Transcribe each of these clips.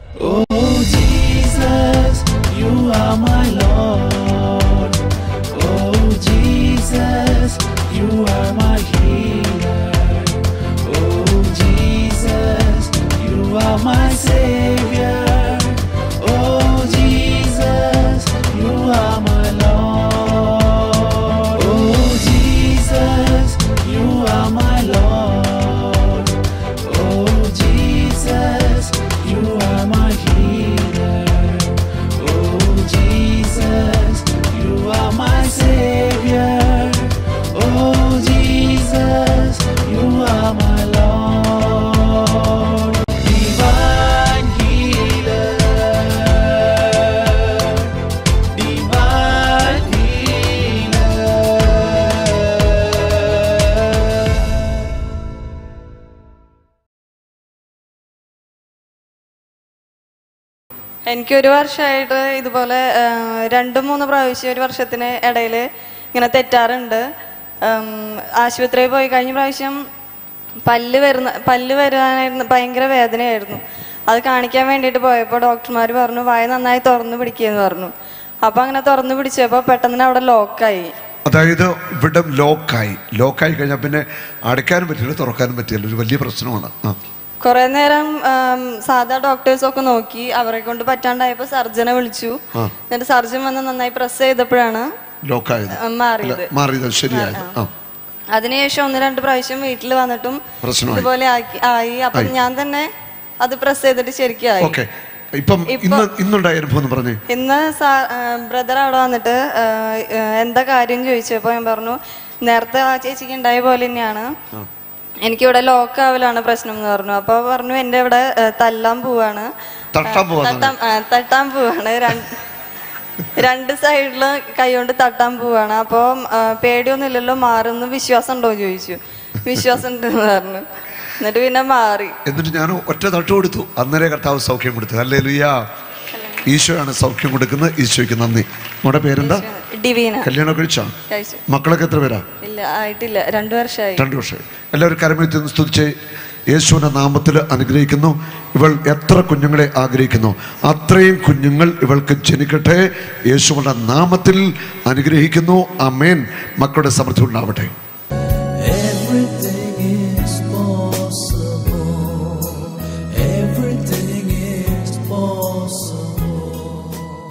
Oh Jesus, you are my Lord. Oh Jesus, you are my healer. Oh Jesus, you are my Savior. Oh Jesus, you are my Lord. Oh Jesus, you are my Lord. Oh Jesus, you are my healer. Oh Jesus, you are my savior. Oh Jesus, you are my Lord. Divine healer. Divine healer. എനിക്കൊരു വർഷമായിട്ട് ഇതുപോലെ ആ, രണ്ട് മൂന്ന് പ്രാവശ്യം ഒരു വർഷത്തിന് ഇടയിൽ ഇങ്ങനെ തെറ്റാറുണ്ട് ഉം, ആശുപത്രിയിൽ പോയി കഴിഞ്ഞ പ്രാവശ്യം പല്ല് വരുന്ന പല്ല് വരാനായിരുന്നു ഭയങ്കര വേദനയായിരുന്നു അത് കാണിക്കാൻ വേണ്ടിയിട്ട് പോയപ്പോൾ ഡോക്ടർമാർ പറഞ്ഞു വായ നന്നായി തുറന്നു പിടിക്കുകയെന്ന് പറഞ്ഞു അപ്പോൾ അങ്ങനെ തുറന്നു പിടിച്ചപ്പോൾ പെട്ടെന്ന് തന്നെ അവിടെ ലോക്കായി അതായത് ഇവിടെ ലോക്കായി ലോക്കായി കഴിഞ്ഞാൽ പിന്നെ അടയ്ക്കാനും പറ്റില്ല തുറക്കാനും പറ്റില്ല ഒരു വലിയ പ്രശ്നമാണ് ആ കുറെ നേരം ആം, സാധാ ഡോക്ടേഴ്സ് ഒക്കെ നോക്കി അവരെ കൊണ്ട് പറ്റാണ്ടായപ്പോൾ സർജനെ വിളിച്ചു ആ. എന്നിട്ട് സർജൻ വന്ന് നന്നായി പ്രസ് ചെയ്തപ്പോഴാണ് ലോക്കായത് ആ, മാറിയത് അല്ല, മാറിയത് ശരിയായത് ആ അതിനുശേഷം ഒന്ന് രണ്ട് പ്രാവശ്യം വീട്ടിൽ വന്നിട്ടും പ്രശ്നമായി. ഇതുപോലെ ആക്കി ആയി അപ്പം ആയി. ഞാൻ തന്നെ അത് പ്രസ് ചെയ്തിട്ട് ശരിക്കും ആയി ഓക്കെ ഇപ്പം ഇപ്പൊ- ഇന്ന് ഇന്നുണ്ടായ അനുഭവം എന്ന് പറഞ്ഞേ ഇന്ന് ബ്രദർ അവിടെ വന്നിട്ട് ആ, ആ, എന്താ കാര്യം ചോദിച്ചപ്പോൾ ഞാൻ പറഞ്ഞു നേരത്തെ ആ ചേച്ചിക്ക് ഉണ്ടായ പോലെ തന്നെയാണ് എനിക്കിവിടെ ലോക്ക് ആവലാണ് പ്രശ്നം എന്ന് പറഞ്ഞു അപ്പോൾ പറഞ്ഞു എൻ്റെ ഇവിടെ ആ, തല്ലാൻ പോവാണ് തട്ടാൻ പോവാന്ന് തട്ടാൻ ആ, തട്ടാൻ പോവാണ് രണ്ട് രണ്ട് സൈഡില് കൈകൊണ്ട് തട്ടാൻ പോവാണ് അപ്പോൾ പേടിയൊന്നുമില്ലല്ലോ മാറുന്നു വിശ്വാസം ഉണ്ടോ എന്ന് ചോദിച്ചു വിശ്വാസം ഉണ്ടെന്ന് പറഞ്ഞു എന്നിട്ട് പിന്നെ മാറി എന്നിട്ട് ഞാൻ ഒറ്റ തട്ട് കൊടുത്തു അന്നേരെ കർത്താവ് സൗഖ്യം കൊടുത്തു അല്ലേ ലുയ്യാ ഈശോയാണ് സൗഖ്യം കൊടുക്കുന്നത് ഈശോയ്ക്ക് നന്ദി നമ്മുടെ പേരെന്താ ഡിവീന കല്യാണം കഴിച്ചാ കഴിച്ചു മക്കളൊക്കെ എത്ര പേരാ ഇല്ല ആയിട്ടില്ല രണ്ടു വർഷമായി രണ്ടു വർഷം എല്ലാവരും കരമെത്തി സ്തുതിച്ച് യേശുവിൻ്റെ നാമത്തിൽ അനുഗ്രഹിക്കുന്നു ഇവൾ എത്ര കുഞ്ഞുങ്ങളെ ആഗ്രഹിക്കുന്നു അത്രയും കുഞ്ഞുങ്ങൾ ഇവൾക്ക് ജനിക്കട്ടെ യേശുവിൻ്റെ നാമത്തിൽ അനുഗ്രഹിക്കുന്നു അമേൻ മക്കളുടെ സമൃദ്ധി ഉണ്ടാവട്ടെ Everything is possible. Everything is possible.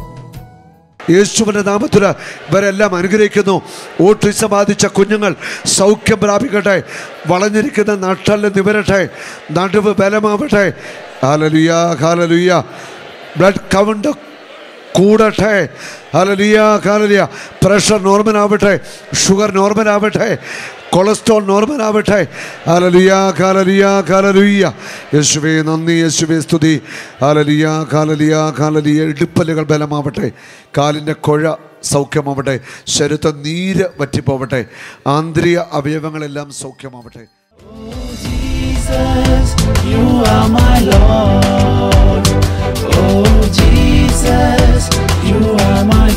യേശുവിൻ്റെ നാമത്തിൽ ഇവരെല്ലാം അനുഗ്രഹിക്കുന്നു ഓട്ടിസം ബാധിച്ച കുഞ്ഞുങ്ങൾ സൗഖ്യം പ്രാപിക്കട്ടെ വളഞ്ഞിരിക്കുന്ന നട്ടല് നിവരട്ടെ നടുവ് ബലമാവട്ടെ ഹാലലുയ ഹാലലുയ ബ്ലഡ് കൗണ്ട് കൂടട്ടെ ഹാലലുയ ഹാലലുയ പ്രഷർ നോർമൽ ആവട്ടെ ഷുഗർ നോർമൽ ആവട്ടെ കൊളസ്ട്രോൾ നോർമൽ ആവട്ടെ ഹാലലുയ ഹാലലുയ ഹാലലുയ യേശുവേ നന്ദി യേശുവേ സ്തുതി ഹാലലിയ ഹാലലിയ ഹാലലിയ ഇടുപ്പലുകൾ ബലമാവട്ടെ കാലിൻ്റെ കുഴ സൗഖ്യമാവട്ടെ ശരീരത്തെ നീര് വറ്റിപ്പോവട്ടെ ആന്തരിക അവയവങ്ങളെല്ലാം സൗഖ്യമാവട്ടെ Jesus, you are my Lord. Oh Jesus, you are my